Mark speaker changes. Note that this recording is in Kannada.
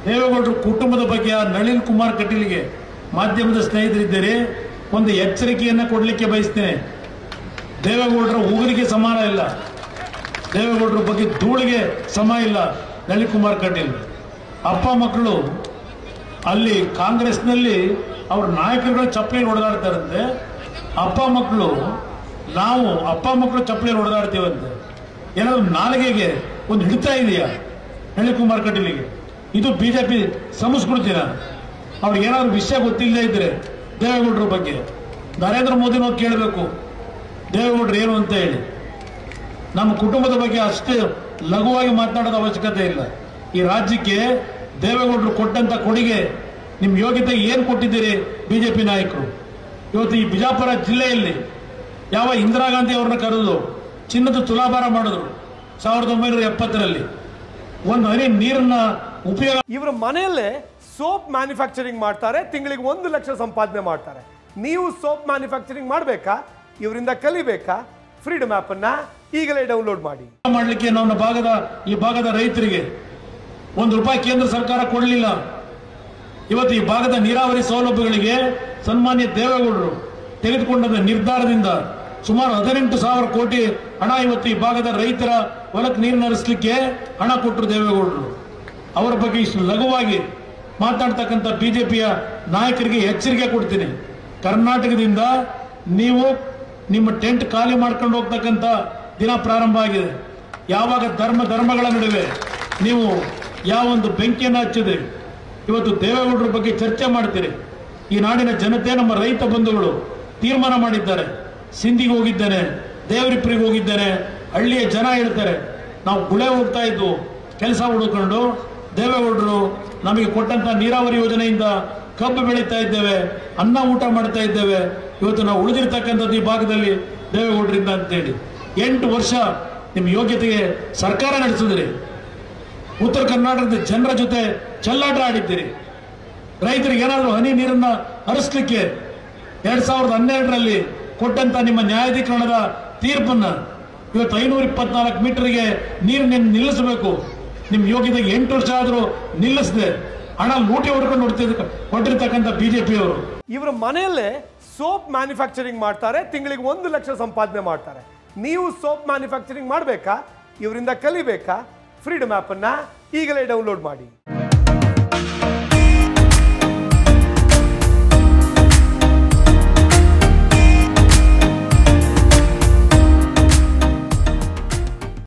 Speaker 1: ದೇವೇಗೌಡರ ಕುಟುಂಬದ ಬಗ್ಗೆ ಆ ನಳಿನ್ ಕುಮಾರ್ ಕಟೀಲ್ಗೆ ಮಾಧ್ಯಮದ ಸ್ನೇಹಿತರಿದ್ದೀರಿ ಒಂದು ಎಚ್ಚರಿಕೆಯನ್ನ ಕೊಡಲಿಕ್ಕೆ ಬಯಸ್ತೇನೆ ದೇವೇಗೌಡರ ಉಗುರಿಗೆ ಸಮಾನ ಇಲ್ಲ ದೇವೇಗೌಡರ ಬಗ್ಗೆ ಧೂಳಿಗೆ ಸಮ ಇಲ್ಲ ನಳಿನ್ ಕುಮಾರ್ ಕಟೀಲ್ ಅಪ್ಪ ಮಕ್ಕಳು ಅಲ್ಲಿ ಕಾಂಗ್ರೆಸ್ನಲ್ಲಿ ಅವ್ರ ನಾಯಕರುಗಳು ಚಪ್ಪಲಿ ಹೊಡೆದಾಡ್ತಾರಂತೆ ಅಪ್ಪ ಮಕ್ಕಳು ನಾವು ಅಪ್ಪ ಮಕ್ಕಳು ಚಪ್ಪಲಿ ಹೊಡೆದಾಡ್ತೀವಂತೆ ಏನಾದ್ರು ನಾಲಿಗೆಗೆ ಒಂದು ಹಿಡಿತಾ ಇದೆಯಾ ನಳಿನ್ ಕುಮಾರ್ ಕಟೀಲಿಗೆ ಇದು ಬಿಜೆಪಿ ಸಂಸ್ಕೃತಿನ ಅವ್ರಿಗೆ ಏನಾದ್ರು ವಿಷಯ ಗೊತ್ತಿಲ್ಲದೆ ಇದ್ರೆ ದೇವೇಗೌಡರ ಬಗ್ಗೆ ನರೇಂದ್ರ ಮೋದಿನೂ ಕೇಳಬೇಕು ದೇವೇಗೌಡರು ಏನು ಅಂತ ಹೇಳಿ ನಮ್ಮ ಕುಟುಂಬದ ಬಗ್ಗೆ ಅಷ್ಟೇ ಲಘುವಾಗಿ ಮಾತನಾಡೋದ ಅವಶ್ಯಕತೆ ಇಲ್ಲ ಈ ರಾಜ್ಯಕ್ಕೆ ದೇವೇಗೌಡರು ಕೊಟ್ಟಂತ ಕೊಡುಗೆ ನಿಮ್ ಯೋಗ್ಯತೆ ಏನ್ ಕೊಟ್ಟಿದ್ದೀರಿ ಬಿಜೆಪಿ ನಾಯಕರು ಇವತ್ತು ಈ ಬಿಜಾಪುರ ಜಿಲ್ಲೆಯಲ್ಲಿ ಯಾವ ಇಂದಿರಾ ಗಾಂಧಿ ಅವರನ್ನ ಕರೆದು ಚಿನ್ನದ ತುಲಾಭಾರ ಮಾಡಿದ್ರು ಸಾವಿರದ ಒಂಬೈನೂರ ಎಪ್ಪತ್ತರಲ್ಲಿ ಒಂದು ಹನಿ ನೀರನ್ನ ಉಪಯೋಗ
Speaker 2: ಇವರ ಮನೆಯಲ್ಲೇ ಸೋಪ್ ಮ್ಯಾನುಫ್ಯಾಕ್ಚರಿಂಗ್ ಮಾಡ್ತಾರೆ ತಿಂಗಳಿಗೆ ಒಂದು ಲಕ್ಷ ಸಂಪಾದನೆ ಮಾಡ್ತಾರೆ ನೀವು ಸೋಪ್ ಮ್ಯಾನುಫ್ಯಾಕ್ಚರಿಂಗ್ ಮಾಡಬೇಕಾ ಇವರಿಂದ ಕಲಿಬೇಕಾ ಫ್ರೀಡಮ್ ಅನ್ನ ಈಗಲೇ ಡೌನ್ಲೋಡ್ ಮಾಡಿ
Speaker 1: ಮಾಡಲಿಕ್ಕೆ ನಮ್ಮ ಭಾಗದ ಈ ಭಾಗದ ರೈತರಿಗೆ ಒಂದು ರೂಪಾಯಿ ಕೇಂದ್ರ ಸರ್ಕಾರ ಕೊಡಲಿಲ್ಲ ಇವತ್ತು ಈ ಭಾಗದ ನೀರಾವರಿ ಸೌಲಭ್ಯಗಳಿಗೆ ಸನ್ಮಾನ್ಯ ದೇವೇಗೌಡರು ತೆಗೆದುಕೊಂಡ ನಿರ್ಧಾರದಿಂದ ಸುಮಾರು ಹದಿನೆಂಟು ಸಾವಿರ ಕೋಟಿ ಹಣ ಇವತ್ತು ಈ ಭಾಗದ ರೈತರ ಹೊಲಕ್ಕೆ ನೀರು ಹರಿಸಲಿಕ್ಕೆ ಹಣ ಕೊಟ್ಟರು ದೇವೇಗೌಡರು ಅವರ ಬಗ್ಗೆ ಇಷ್ಟು ಲಘುವಾಗಿ ಮಾತಾಡ್ತಕ್ಕಂಥ ಬಿಜೆಪಿಯ ನಾಯಕರಿಗೆ ಎಚ್ಚರಿಕೆ ಕೊಡ್ತೀನಿ ಕರ್ನಾಟಕದಿಂದ ನೀವು ನಿಮ್ಮ ಟೆಂಟ್ ಖಾಲಿ ಮಾಡ್ಕೊಂಡು ಹೋಗ್ತಕ್ಕಂಥ ದಿನ ಪ್ರಾರಂಭ ಆಗಿದೆ ಯಾವಾಗ ಧರ್ಮ ಧರ್ಮಗಳ ನಡುವೆ ನೀವು ಯಾವೊಂದು ಬೆಂಕಿಯನ್ನು ಹಚ್ಚಿದೆ ಇವತ್ತು ದೇವೇಗೌಡರ ಬಗ್ಗೆ ಚರ್ಚೆ ಮಾಡ್ತೀರಿ ಈ ನಾಡಿನ ಜನತೆ ನಮ್ಮ ರೈತ ಬಂಧುಗಳು ತೀರ್ಮಾನ ಮಾಡಿದ್ದಾರೆ ಸಿಂಧಿಗೆ ಹೋಗಿದ್ದೇನೆ ದೇವರಿಪ್ರಿಗೆ ಹೋಗಿದ್ದೇನೆ ಹಳ್ಳಿಯ ಜನ ಹೇಳ್ತಾರೆ ನಾವು ಗುಳೆ ಹೋಗ್ತಾ ಇದ್ವು ಕೆಲಸ ಹುಡುಕೊಂಡು ದೇವೇಗೌಡರು ನಮಗೆ ಕೊಟ್ಟಂತ ನೀರಾವರಿ ಯೋಜನೆಯಿಂದ ಕಬ್ಬು ಬೆಳೀತಾ ಇದ್ದೇವೆ ಅನ್ನ ಊಟ ಮಾಡ್ತಾ ಇದ್ದೇವೆ ಇವತ್ತು ನಾವು ಉಳಿದಿರ್ತಕ್ಕಂಥದ್ದು ಈ ಭಾಗದಲ್ಲಿ ದೇವೇಗೌಡರಿಂದ ಅಂತೇಳಿ ಎಂಟು ವರ್ಷ ನಿಮ್ಮ ಯೋಗ್ಯತೆಗೆ ಸರ್ಕಾರ ನಡೆಸಿದ್ರಿ ಉತ್ತರ ಕರ್ನಾಟಕದ ಜನರ ಜೊತೆ ಚೆಲ್ಲಾಟ ಆಡಿದ್ದೀರಿ ರೈತರಿಗೆ ಏನಾದರೂ ಹನಿ ನೀರನ್ನ ಹರಿಸ್ಲಿಕ್ಕೆ ಎರಡ್ ಸಾವಿರದ ಹನ್ನೆರಡರಲ್ಲಿ ಕೊಟ್ಟಂತ ನಿಮ್ಮ ನ್ಯಾಯಾಧೀಕರಣದ ತೀರ್ಪನ್ನ ಇವತ್ತು ಐನೂರ ಇಪ್ಪತ್ನಾಲ್ಕು ಮೀಟರ್ಗೆ ನೀರನ್ನ ನಿಲ್ಲಿಸಬೇಕು ನಿಮ್ ಯೋಗ್ಯತೆಗೆ ಎಂಟು ವರ್ಷ ಆದರೂ ನಿಲ್ಲಿಸದೆ ಹಣ ಲೂಟಿ ಹೊಡ್ಕೊಂಡು ಹೊಡ್ತಿದ್ದ ಹೊಟ್ಟಿರ್ತಕ್ಕಂಥ ಬಿಜೆಪಿಯವರು
Speaker 2: ಇವರ ಮನೆಯಲ್ಲೇ ಸೋಪ್ ಮ್ಯಾನುಫ್ಯಾಕ್ಚರಿಂಗ್ ಮಾಡ್ತಾರೆ ತಿಂಗಳಿಗೆ ಒಂದು ಲಕ್ಷ ಸಂಪಾದನೆ ಮಾಡ್ತಾರೆ ನೀವು ಸೋಪ್ ಮ್ಯಾನುಫ್ಯಾಕ್ಚರಿಂಗ್ ಮಾಡಬೇಕಾ ಇವರಿಂದ ಕಲಿಬೇಕಾ ಫ್ರೀಡಮ್ ಅನ್ನ ಈಗಲೇ ಡೌನ್ಲೋಡ್ ಮಾಡಿ